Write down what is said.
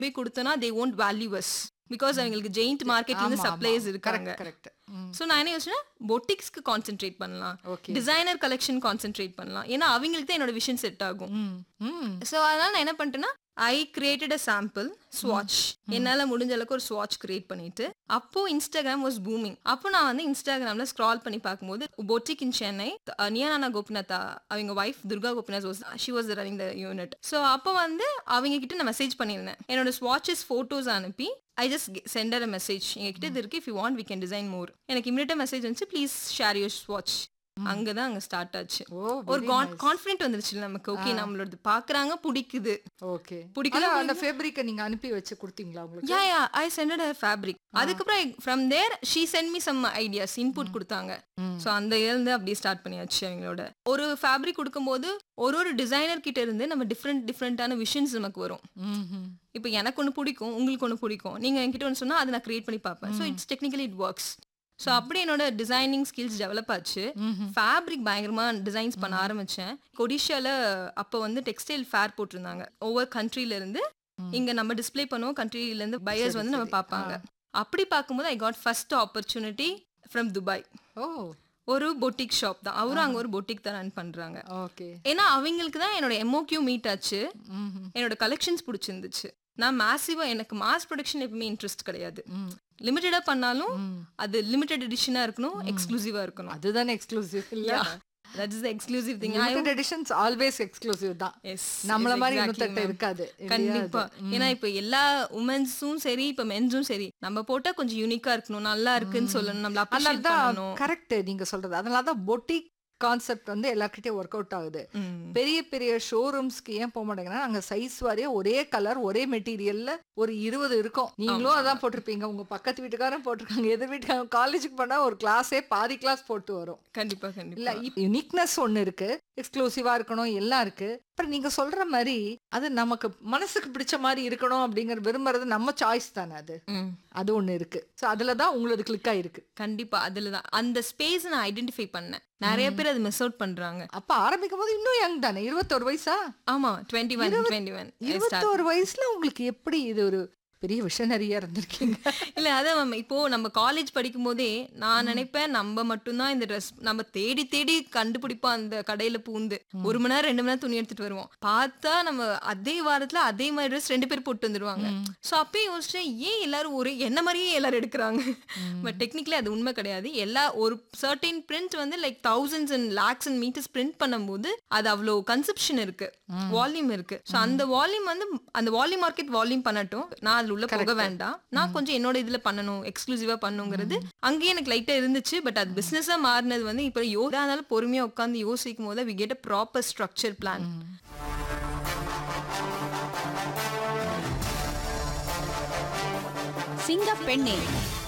போய் கொடுத்தோன்னா they won't value us because அவங்களுக்கு ஜெயிண்ட் மார்க்கெட்ல இருந்து சப்ளைஸ் இருக்காங்க கரெக்ட் ஸோ நான் என்ன யோசிச்சேன் பொட்டிக்ஸ்க்கு கான்சென்ட்ரேட் பண்ணலாம் ஓகே டிசைனர் கலெக்ஷன் கான்சென்ட்ரேட் பண்ணலாம் ஏன்னா அவங்களுக்கு தான் என்னோட விஷன் செட் ஆகும் ம் ம் ஸோ அதனால நான் என்ன பண்ணிட்டேன்னா ஐ கிரியேட்டட் அ சாம்பிள் ஸ்வாட்ச் என்னால முடிஞ்ச அளவுக்கு ஒரு ஸ்வாட்ச் கிரியேட் பண்ணிட்டு அப்போ இன்ஸ்டாகிராம் வாஸ் பூமிங் அப்போ நான் வந்து இன்ஸ்டாகிராம்ல ஸ்க்ரால் பண்ணி பார்க்கும்போது பொட்டிக் இன் சென்னை நியானா கோபிநாத் அவங்க wife Durga Gopinath was she was running the unit so அப்போ வந்து அவங்க கிட்ட நான் மெசேஜ் பண்ணியிருந்தேன் என்னோட ஸ்வாட்சஸ் ஃபோட்டோஸ் அனுப்பி I just sent a message எங்ககிட்ட இது இருக்கு if you want we can design more எனக்கு இமிடியட்டா மெசேஜ் வந்துச்சு ப்ளீஸ் ஷேர் யூர் ஸ்வாட்ச் அங்கதான் அங்க ஸ்டார்ட் ஆச்சு ஓ ஒரு கான்ஃபிடென்ட் வந்துருச்சு நமக்கு ஓகே நம்மளோட பாக்குறாங்க பிடிக்குது ஓகே பிடிக்கல பிடிக்கல அந்த ஃபேப்ரிக்கை நீங்க அனுப்பி வச்சு கொடுத்தீங்களா உங்களுக்கு yeah yeah I sended a fabric அதுக்கப்புறம் from there she sent me some ideas input கொடுத்தாங்க ம். ஸோ அந்த இருந்து அப்படியே ஸ்டார்ட் பண்ணியாச்சு அவங்களோட ஒரு ஃபேப்ரிக் கொடுக்கும்போது ஒரு ஒரு டிசைனர் கிட்ட இருந்து நம்ம டிஃப்ரெண்ட் டிஃப்ரெண்டான விஷன்ஸ் நமக்கு வரும் ம்ஹும். இப்போ எனக்கு ஒன்று பிடிக்கும் உங்களுக்கு ஒன்று பிடிக்கும் நீங்க என்கிட்ட ஒன்று சொன்னா அதை நான் கிரியேட் பண்ணி பார்ப்பேன் so it's technically it works so அப்படி என்னோட டிசைனிங் ஸ்கில்ஸ் டெவலப் ஆச்சு ம்ஹும். ஃபேப்ரிக் பயங்கரமா டிசைன்ஸ் பண்ண ஆரம்பிச்சேன் கொடிஷால அப்போ வந்து டெக்ஸ்டைல் ஃபேர் போட்டிருந்தாங்க ஒவ்வொரு கண்ட்ரில இருந்து ம். இங்க நம்ம டிஸ்ப்ளே பண்ணுவோம் கண்ட்ரில இருந்து பையர்ஸ் சரி, வந்து நம்ம சரி. பார்ப்பாங்க அப்படி பார்க்கும்போது I got first opportunity from Dubai ஓ ஒரு பொட்டிக் ஷாப் தான் அவரும் அங்க ஒரு பொட்டிக் தான் ரன் பண்றாங்க ஓகே ஏன்னா அவங்களுக்கு தான் என்னோட எம்ஓக்யூ மீட் ஆச்சு ம்ஹும். என்னோட கலெக்ஷன்ஸ் பிடிச்சிருந்துச்சு நான் மேசிவா எனக்கு மாஸ் ப்ரொடக்ஷன் எப்பவுமே இன்ட்ரெஸ்ட் கிடையாது ம். லிமிட்டடா பண்ணாலும் ம். அது லிமிட்டட் எடிஷனா இருக்கணும் எக்ஸ்க்ளூசிவா இருக்கணும் அதுதானே எக்ஸ்க்ளூசிவ் இல்ல that is exclusive thing limited editions always exclusive தான் எஸ் நம்மள மாதிரி இன்னொருத்தட்ட இருக்காது இல்லையா கண்டிப்பா அது? ம். ஏன்னா இப்ப எல்லா உமன்ஸும் சரி இப்ப மென்ஸும் சரி நம்ம போட்டா கொஞ்சம் யூனிக்கா இருக்கணும் நல்லா இருக்குன்னு சொல்லணும் நம்மள அப்ரிஷியேட் அதனாலதான் பண்ணணும் கரெக்ட் நீங்க சொல்றது அதனால தான் பொட்டிக் கான்செப்ட் வந்து எல்லார்கிட்டயும் ஒர்க் அவுட் ஆகுது ம். பெரிய பெரிய ஷோரூம்ஸ்க்கு ஏன் போக மாட்டேங்கன்னா அங்க சைஸ் வாரியா ஒரே கலர் ஒரே மெட்டீரியல்ல ஒரு இருபது இருக்கும் நீங்களும் அதான் போட்டிருப்பீங்க உங்க பக்கத்து வீட்டுக்காரரும் போட்டிருக்காங்க எதிர் வீட்டுக்காரங்க காலேஜுக்கு போனா ஒரு கிளாஸே பாதி கிளாஸ் போட்டு வரும் கண்டிப்பா இல்ல கண்டிப்பா யூனிக்னஸ் ஒண்ணு இருக்கு எக்ஸ்க்ளூசிவா இருக்கணும் எல்லாம் இருக்கு அப்புறம் நீங்க சொல்ற மாதிரி அது நமக்கு மனசுக்கு பிடிச்ச மாதிரி இருக்கணும் அப்படிங்கிற விரும்புறது நம்ம சாய்ஸ் தானே அது ம். அது ஒண்ணு இருக்கு சோ அதுலதான் உங்களது கிளிக் ஆயிருக்கு கண்டிப்பா அதுலதான் அந்த ஸ்பேஸ் நான் ஐடென்டிஃபை பண்ணேன் நிறைய பேர் அது மிஸ் அவுட் பண்றாங்க அப்ப ஆரம்பிக்கும் போது இன்னும் யங் தானே இருபத்தோரு வயசா ஆமா டுவெண்ட்டி ஒன் டுவெண்ட்டி ஒன் இருபத்தோரு வயசுல உங்களுக்கு எப்படி இது ஒரு பெரிய விஷனரியா இருந்திருக்கீங்க இல்ல அதான் மேம் இப்போ நம்ம காலேஜ் படிக்கும் போதே நான் நினைப்பேன் நம்ம மட்டும்தான் இந்த ட்ரெஸ் நம்ம தேடி தேடி கண்டுபிடிப்போம் அந்த கடையில பூந்து ஒரு மணி நேரம் ரெண்டு மணி நேரம் துணி எடுத்துட்டு வருவோம் பார்த்தா நம்ம அதே வாரத்துல அதே மாதிரி ட்ரெஸ் ரெண்டு பேர் போட்டு வந்துருவாங்க சோ அப்பயே யோசிச்சேன் ஏன் எல்லாரும் ஒரு என்ன மாதிரியே எல்லாரும் எடுக்கிறாங்க பட் டெக்னிக்கலி அது உண்மை கிடையாது எல்லா ஒரு சர்டைன் பிரிண்ட் வந்து like thousands and lakhs and metres print பண்ணும்போது அது அவ்வளோ கன்செப்ஷன் இருக்கு வால்யூம் இருக்கு ஸோ அந்த வால்யூம் வந்து அந்த வால்யூம் மார்க்கெட் வால்யூம் பண்ணட்டும் நான் அதுல உள்ள போக வேண்டாம் நான் கொஞ்சம் என்னோட இதுல பண்ணணும் எக்ஸ்க்ளூசிவா பண்ணுங்கிறது அங்கேயே எனக்கு லைட்டா இருந்துச்சு பட் அது பிசினஸா மாறினது வந்து இப்போ யோசினாலும் பொறுமையா உட்காந்து யோசிக்கும் போது we get a proper structure plan சிங்கப்பெண்ணே